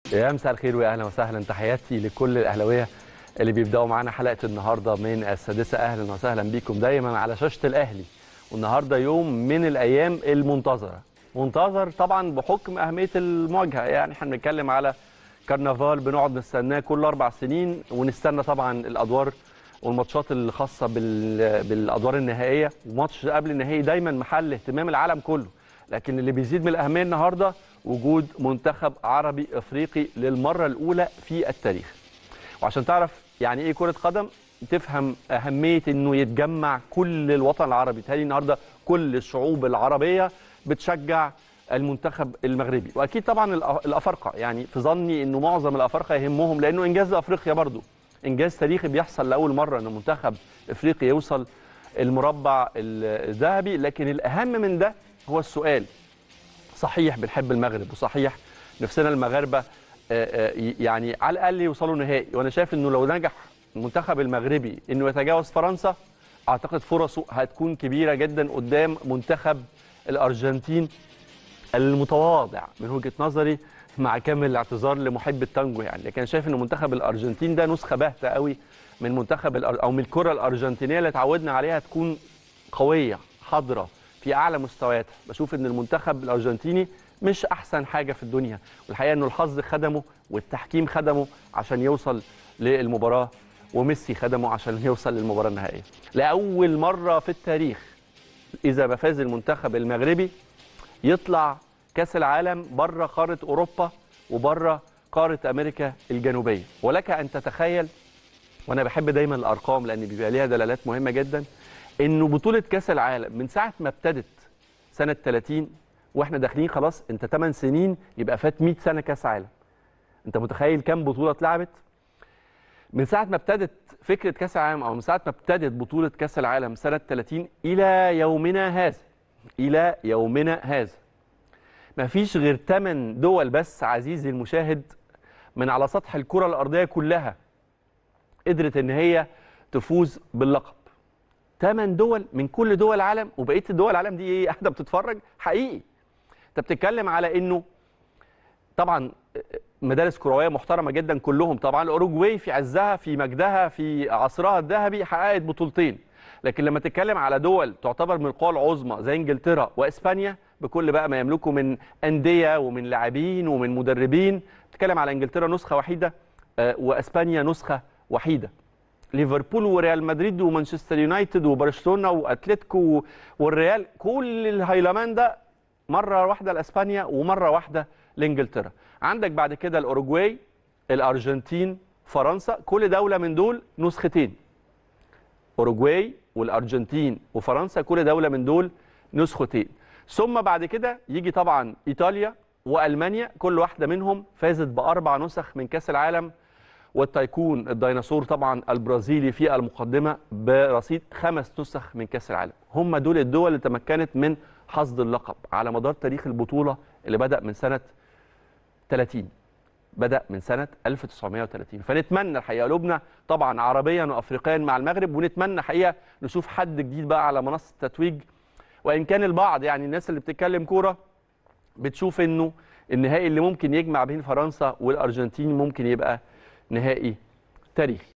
يا مساء الخير واهلا وسهلا تحياتي لكل الاهلاويه اللي بيبداوا معانا حلقه النهارده من السادسه اهلا وسهلا بيكم دايما على شاشه الاهلي والنهارده يوم من الايام المنتظره منتظر طبعا بحكم اهميه المواجهه يعني احنا بنتكلم على كرنفال بنقعد نستناه كل اربع سنين ونستنى طبعا الادوار والماتشات الخاصه بال... بالادوار النهائيه وماتش قبل النهائي دايما محل اهتمام العالم كله لكن اللي بيزيد من الاهميه النهارده وجود منتخب عربي افريقي للمره الاولى في التاريخ وعشان تعرف يعني ايه كره قدم تفهم اهميه انه يتجمع كل الوطن العربي تهيألي النهارده كل الشعوب العربيه بتشجع المنتخب المغربي واكيد طبعا الافارقه يعني في ظني انه معظم الافارقه يهمهم لانه انجاز افريقيا برضو انجاز تاريخي بيحصل لاول مره ان منتخب افريقي يوصل المربع الذهبي لكن الاهم من ده هو السؤال صحيح بنحب المغرب وصحيح نفسنا المغاربه يعني على الاقل يوصلوا نهائي وانا شايف انه لو نجح المنتخب المغربي انه يتجاوز فرنسا اعتقد فرصه هتكون كبيره جدا قدام منتخب الارجنتين المتواضع من وجهه نظري مع كامل الاعتذار لمحب التانجو يعني لكن انا شايف ان منتخب الارجنتين ده نسخه باهته قوي من منتخب او من الكره الارجنتينيه اللي اتعودنا عليها تكون قويه حاضره في اعلى مستوياتها بشوف ان المنتخب الارجنتيني مش احسن حاجه في الدنيا والحقيقه انه الحظ خدمه والتحكيم خدمه عشان يوصل للمباراه وميسي خدمه عشان يوصل للمباراه النهائيه لاول مره في التاريخ اذا بفاز المنتخب المغربي يطلع كاس العالم بره قاره اوروبا وبره قاره امريكا الجنوبيه ولك ان تتخيل وانا بحب دايما الارقام لان بيبقى ليها دلالات مهمه جدا انه بطوله كاس العالم من ساعه ما ابتدت سنه 30 واحنا داخلين خلاص انت 8 سنين يبقى فات 100 سنه كاس عالم انت متخيل كام بطوله اتلعبت من ساعه ما ابتدت فكره كاس العالم او من ساعه ما ابتدت بطوله كاس العالم سنه 30 الى يومنا هذا الى يومنا هذا ما فيش غير 8 دول بس عزيزي المشاهد من على سطح الكره الارضيه كلها قدرت ان هي تفوز باللقب 8 دول من كل دول العالم وبقيه الدول العالم دي ايه قاعده بتتفرج حقيقي انت بتتكلم على انه طبعا مدارس كرويه محترمه جدا كلهم طبعا الاوروجواي في عزها في مجدها في عصرها الذهبي حققت بطولتين لكن لما تتكلم على دول تعتبر من القوى العظمى زي انجلترا واسبانيا بكل بقى ما يملكه من انديه ومن لاعبين ومن مدربين بتتكلم على انجلترا نسخه وحيده واسبانيا نسخه وحيده ليفربول وريال مدريد ومانشستر يونايتد وبرشلونه واتلتيكو والريال كل الهيلمان ده مره واحده لاسبانيا ومره واحده لانجلترا عندك بعد كده الاوروجواي الارجنتين فرنسا كل دوله من دول نسختين اوروجواي والارجنتين وفرنسا كل دوله من دول نسختين ثم بعد كده يجي طبعا ايطاليا والمانيا كل واحده منهم فازت باربع نسخ من كاس العالم والتايكون الديناصور طبعا البرازيلي في المقدمه برصيد خمس نسخ من كاس العالم هم دول الدول اللي تمكنت من حصد اللقب على مدار تاريخ البطوله اللي بدا من سنه 30 بدا من سنه 1930 فنتمنى الحقيقه قلوبنا طبعا عربيا وافريقيا مع المغرب ونتمنى حقيقه نشوف حد جديد بقى على منصه التتويج وان كان البعض يعني الناس اللي بتتكلم كوره بتشوف انه النهائي اللي ممكن يجمع بين فرنسا والارجنتين ممكن يبقى نهائي تاريخي